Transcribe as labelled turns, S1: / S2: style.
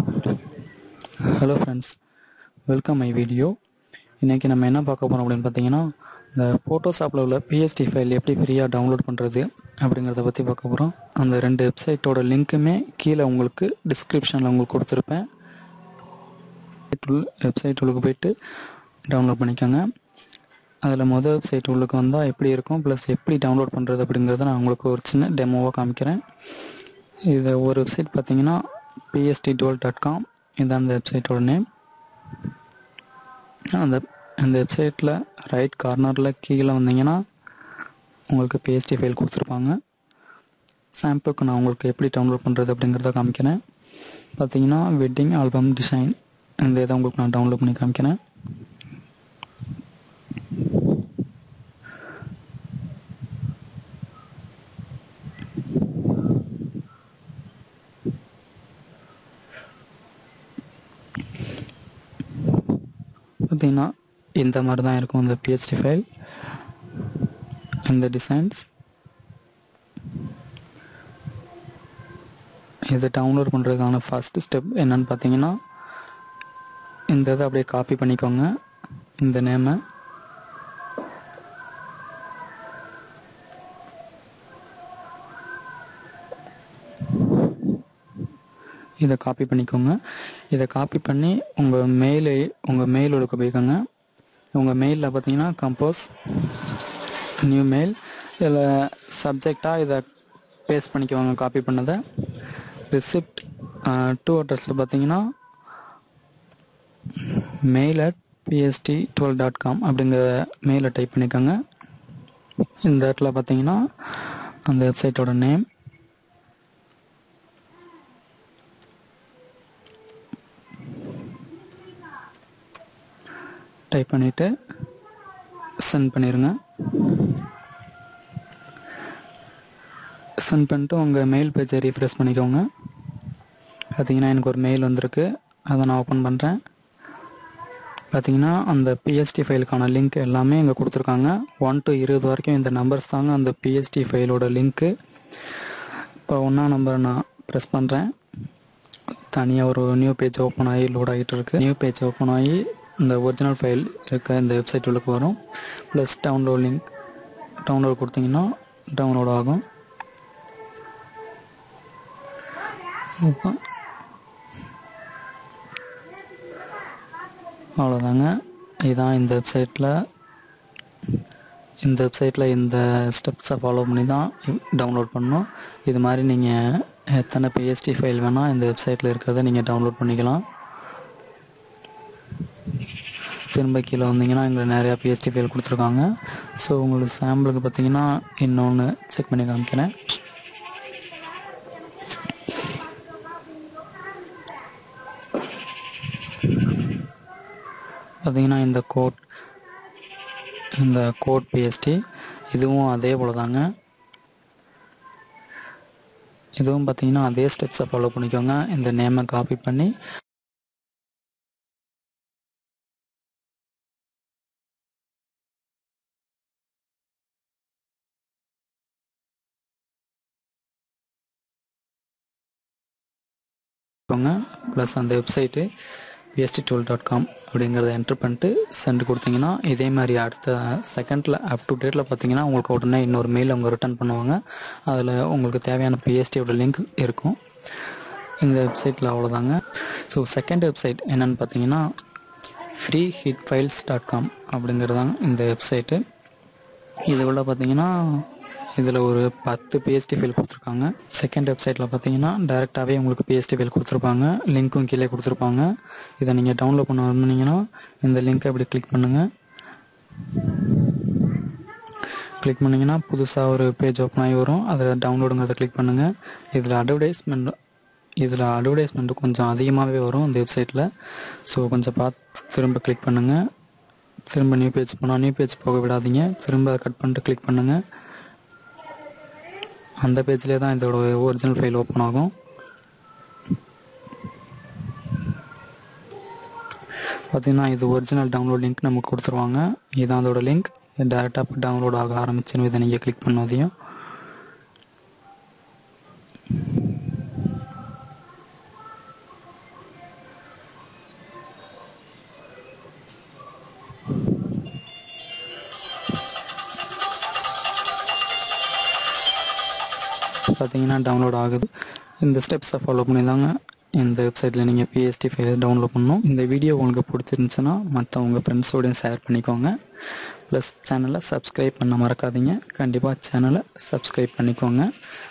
S1: hello friends welcome my video இன்றைக்கி நம்ம என்ன பார்க்க போகிறோம் அப்படின்னு பார்த்தீங்கன்னா இந்த ஃபோட்டோஷாப்பில் உள்ள பிஎஸ்டி ஃபைல் எப்படி ஃப்ரீயாக டவுன்லோட் பண்ணுறது அப்படிங்கிறத பற்றி பார்க்க போகிறோம் அந்த ரெண்டு வெப்சைட்டோட லிங்க்குமே கீழே உங்களுக்கு டிஸ்கிரிப்ஷனில் உங்களுக்கு கொடுத்துருப்பேன் வெப்சைட் உள்ளுக்கு போயிட்டு டவுன்லோட் பண்ணிக்கோங்க அதில் மொதல் வெப்சைட் உள்ளுக்கு வந்தால் எப்படி இருக்கும் ப்ளஸ் எப்படி டவுன்லோட் பண்ணுறது அப்படிங்கிறத நான் உங்களுக்கு ஒரு சின்ன டெமோவாக காமிக்கிறேன் இது ஒரு வெப்சைட் பார்த்தீங்கன்னா பிஎஸ்டி டுவெல் டாட் காம் இதுதான் அந்த வெப்சைட்டோட நேம் அந்த அந்த வெப்சைட்டில் ரைட் கார்னரில் கீழே வந்தீங்கன்னா உங்களுக்கு பிஎஸ்டி ஃபைல் கொடுத்துருப்பாங்க சாம்பிளுக்கு நான் உங்களுக்கு எப்படி டவுன்லோட் பண்ணுறது அப்படிங்கிறத காமிக்கிறேன் பார்த்தீங்கன்னா வெட்டிங் ஆல்பம் டிசைன் இந்த இதை உங்களுக்கு நான் டவுன்லோட் பண்ணி காமிக்கிறேன் பார்த்தீங்கன்னா இந்த மாதிரி தான் இருக்கும் இந்த பிஹெச்டி ஃபைல் இந்த டிசைன்ஸ் இதை டவுன்லோட் பண்ணுறதுக்கான ஃபஸ்ட்டு ஸ்டெப் என்னன்னு பார்த்தீங்கன்னா இந்த இதை அப்படியே காப்பி பண்ணிக்கோங்க இந்த நேமை இதை காப்பி பண்ணிக்கோங்க இதை காப்பி பண்ணி உங்கள் மெயிலு உங்கள் மெயில் ஒழுக்க போய்க்கோங்க உங்கள் மெயிலில் பார்த்தீங்கன்னா கம்போஸ் நியூ மெயில் இதில் சப்ஜெக்டாக இதை பேஸ்ட் பண்ணிக்குவாங்க காப்பி பண்ணதை ரிசிப்ட் டூ அட்ரஸில் பார்த்தீங்கன்னா mail at BST twelve dot com அப்படிங்கிற மெயிலை டைப் பண்ணிக்கோங்க இந்த இடத்துல பார்த்தீங்கன்னா அந்த வெப்சைட்டோட நேம் டைப் பண்ணிவிட்டு சென்ட் பண்ணிடுங்க சென்ட் பண்ணிட்டு உங்கள் மெயில் பேஜை ரீஃப்ரெஷ் பண்ணிக்கோங்க பார்த்தீங்கன்னா எனக்கு ஒரு மெயில் வந்திருக்கு அதை நான் ஓப்பன் பண்ணுறேன் பார்த்தீங்கன்னா அந்த பிஎஸ்டி ஃபைலுக்கான லிங்க் எல்லாமே இங்கே கொடுத்துருக்காங்க ஒன் டு இருபது வரைக்கும் இந்த நம்பர்ஸ் தாங்க அந்த பிஎஸ்டி ஃபைலோட லிங்க்கு இப்போ ஒன்றா நம்பரை நான் ப்ரெஸ் பண்ணுறேன் தனியாக ஒரு நியூ பேஜ் ஓப்பன் ஆகி லோட் ஆகிட்டு இருக்கு நியூ பேஜ் ஓப்பன் ஆகி இந்த ஒரிஜினல் ஃபைல் இருக்க இந்த வெப்சைட் உள்ளுக்கு வரும் ப்ளஸ் டவுன்லோட் லிங்க் டவுன்லோட் கொடுத்தீங்கன்னா டவுன்லோட் ஆகும் அவ்வளோதாங்க இதுதான் இந்த வெப்சைட்டில் இந்த வெப்சைட்டில் இந்த ஸ்டெப்ஸை ஃபாலோ பண்ணி தான் டவுன்லோட் பண்ணணும் இது மாதிரி நீங்கள் எத்தனை பிஎஸ்டி ஃபைல் வேணால் இந்த வெப்சைட்டில் இருக்கிறத நீங்கள் டவுன்லோட் பண்ணிக்கலாம் திரும்ப கீழே வந்தீங்கன்னா எங்களை நிறையா பிஎஸ்டி ஃபைல் கொடுத்துருக்காங்க ஸோ உங்களுக்கு சாம்பிளுக்கு பார்த்தீங்கன்னா இன்னொன்று செக் பண்ணி காமிக்கிறேன் பார்த்தீங்கன்னா இந்த கோட் இந்த கோட் பிஎஸ்டி இதுவும் அதே போல் தாங்க இதுவும் பார்த்தீங்கன்னா அதே ஸ்டெப்ஸை ஃபாலோ பண்ணிக்கோங்க இந்த நேமை காப்பி பண்ணி ப்ளஸ் அந்த website BST twelve dot com அப்படிங்கிறத என்ட்ரு பண்ணிட்டு சென்ட் கொடுத்தீங்கன்னா இதே மாதிரி அடுத்த செகண்டில் அப் டு டேட்டில் பார்த்தீங்கன்னா உங்களுக்கு உடனே இன்னொரு மெயில் அவங்க ரிட்டர்ன் பண்ணுவாங்க அதில் உங்களுக்கு தேவையான பிஎஸ்டியோட லிங்க் இருக்கும் இந்த வெப்சைட்டில் அவ்வளோதாங்க ஸோ செகண்ட் வெப்சைட் என்னென்னு பார்த்தீங்கன்னா free hit files dot com அப்படிங்கிறதாங்க இந்த வெப்சைட்டு இது உள்ள பார்த்தீங்கன்னா இதில் ஒரு பத்து பிஎஸ்டி ஃபைல் கொடுத்துருக்காங்க செகண்ட் வெப்சைட்டில் பார்த்தீங்கன்னா டேரெக்டாகவே உங்களுக்கு பிஎஸ்டி ஃபைல் கொடுத்துருப்பாங்க லிங்க்கும் கீழே கொடுத்துருப்பாங்க இதை நீங்கள் டவுன்லோட் பண்ண விரும்புனீங்கன்னா இந்த லிங்க்கை இப்படி கிளிக் பண்ணுங்கள் கிளிக் பண்ணிங்கன்னா புதுசாக ஒரு பேஜ் ஓப்பன் ஆகி வரும் அதில் டவுன்லோடுங்கிறத கிளிக் பண்ணுங்கள் இதில் அட்வர்டைஸ்மெண்ட் இதில் அட்வர்டைஸ்மெண்ட் கொஞ்சம் அதிகமாகவே வரும் இந்த வெப்சைட்டில் ஸோ கொஞ்சம் பார்த்து திரும்ப கிளிக் பண்ணுங்கள் திரும்ப நியூ பேஜ் போனால் நியூ பேஜ் போக விடாதீங்க திரும்ப கட் பண்ணிட்டு கிளிக் பண்ணுங்கள் அந்த பேஜ்லேயே தான் இதோட ஒரிஜினல் ஃபைல் ஓப்பன் ஆகும் பார்த்தீங்கன்னா இது ஒரிஜினல் டவுன்லோட் லிங்க் நமக்கு கொடுத்துருவாங்க இதுதான் அதோட லிங்க் டேரெக்டாக டவுன்லோட் ஆக ஆரம்பிச்சிடும் இதை நீங்கள் கிளிக் பண்ணதையும் பார்த்தீங்கன்னா டவுன்லோட் ஆகுது இந்த ஸ்டெப்ஸை ஃபாலோ பண்ணி தாங்க இந்த வெப்சைட்டில் நீங்கள் பிஎஸ்டி ஃபைல் டவுன்லோட் பண்ணணும் இந்த வீடியோ உங்களுக்கு பிடிச்சிருந்துச்சுன்னா மற்றவங்க ஃப்ரெண்ட்ஸோடையும் ஷேர் பண்ணிக்கோங்க ப்ளஸ் சேனலை சப்ஸ்கிரைப் பண்ண மறக்காதீங்க கண்டிப்பாக சேனலை சப்ஸ்கிரைப் பண்ணிக்கோங்க